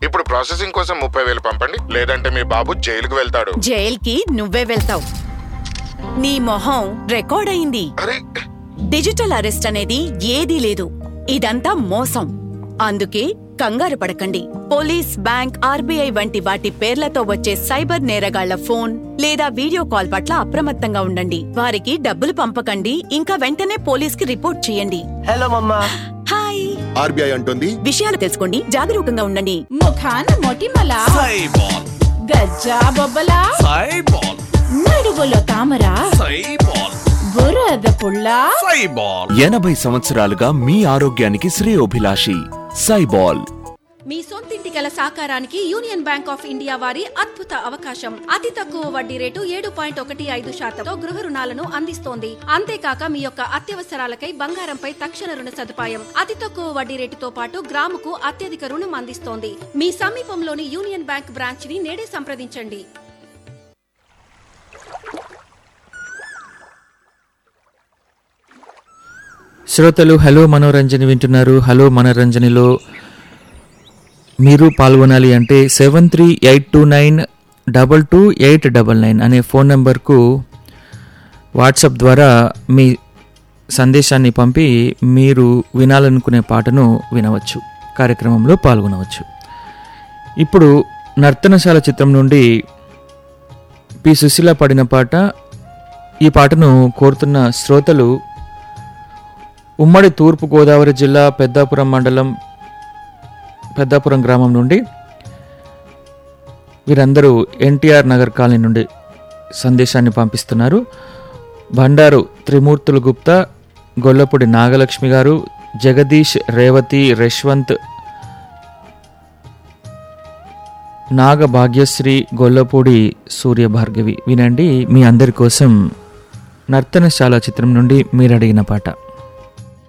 ఇప్పుడు ప్రాసెసింగ్ కోసం ముప్పై వేలు పంపండి లేదంటే మీ బాబు జైలుకు వెళ్తాడు జైల్కి నువ్వే వెళ్తావు నీ మొహం రికార్డ్ అయింది అరే డిజిటల్ అరెస్ట్ అనేది ఏదీ లేదు ఇదంతా మోసం అందుకే కంగారు పడకండి పోలీస్ బ్యాంక్ ఆర్బీఐ వంటి వాటి పేర్లతో వచ్చే సైబర్ నేరగాళ్ల ఫోన్ లేదా వీడియో కాల్ పట్ల అప్రమత్తంగా ఉండండి వారికి డబ్బులు పంపకండి ఇంకా వెంటనే పోలీస్కి రిపోర్ట్ చేయండి హలో మమ్మా హాయ్ ఆర్బీఐ అంటుంది విషయాలు తెలుసుకోండి జాగరూకంగా ఉండండి ముఖాన మొటిమల సైబాల్ గజ్జా బొబ్బల సైబాల్ నడుగులో తామర సైబాల్ బురద పుల్ల సైబాల్ ఎనభై సంవత్సరాలుగా మీ ఆరోగ్యానికి శ్రేయోభిలాషి సైబాల్ మీ సొంతింటి కల సాకారానికి యూనియన్ బ్యాంక్ ఆఫ్ ఇండియా వారి అద్భుత అవకాశం అతి తక్కువ వడ్డీ రేటు ఏడు పాయింట్ ఒకటి ఐదు శాతంతో గృహ రుణాలను అందిస్తోంది అంతేకాక మీ యొక్క అత్యవసరాలకై బంగారంపై తక్షణ రుణ సదుపాయం అతి తక్కువ వడ్డీ రేటుతో పాటు గ్రాముకు అత్యధిక రుణం అందిస్తోంది మీ సమీపంలోని యూనియన్ బ్యాంక్ బ్రాంచ్ ని నేడే సంప్రదించండి శ్రోతలు హలో మనోరంజని వింటున్నారు హలో మనోరంజనిలో మీరు పాల్గొనాలి అంటే seven three eight two nine double two eight double nine అనే ఫోన్ నెంబర్కు వాట్సాప్ ద్వారా మీ సందేశాన్ని పంపి మీరు వినాలనుకునే పాటను వినవచ్చు కార్యక్రమంలో పాల్గొనవచ్చు ఇప్పుడు నర్తనశాల చిత్రం నుండి పి సుశీల పాడిన పాట ఈ పాటను కోరుతున్న శ్రోతలు ఉమ్మడి తూర్పు గోదావరి జిల్లా పెద్దాపురం మండలం పెద్దాపురం గ్రామం నుండి వీరందరూ ఎన్టీఆర్ నగర్ కాలనీ నుండి సందేశాన్ని పంపిస్తున్నారు బండారు త్రిమూర్తులు గుప్తా గొల్లపూడి నాగలక్ష్మి గారు జగదీష్ రేవతి యశ్వంత్ నాగ భాగ్యశ్రీ గొల్లపూడి సూర్య భార్గవి వినండి మీ అందరి కోసం నర్తనశాల చిత్రం నుండి మీరు అడిగిన పాట